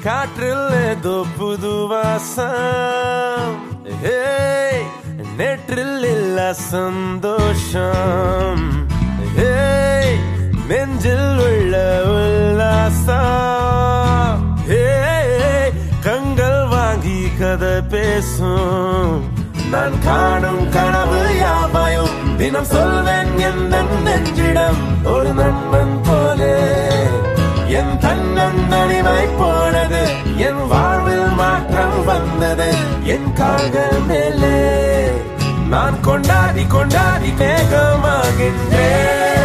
காற்றில் ஏதோ புது வாசம் ஏய், நேற்றில் இல்ல சந்தோஷம் ஏய், நெஞ்சில் உள்ள உல்லாசம் ஏய், கண்கள் வாங்கி கதை பேசும் நான் காணும் கனவு யாவையும் தினம் சொல்வேன் என் நெஞ்சிடம் ஒரு நண்பன் போலே என் தன்னன் தனிமை போனது என் வாழ்வில் மாற்றம் வந்தது என் கால்கள் மேலே நான் கொண்டாடி கொண்டாடி வேகமாகின்றேன்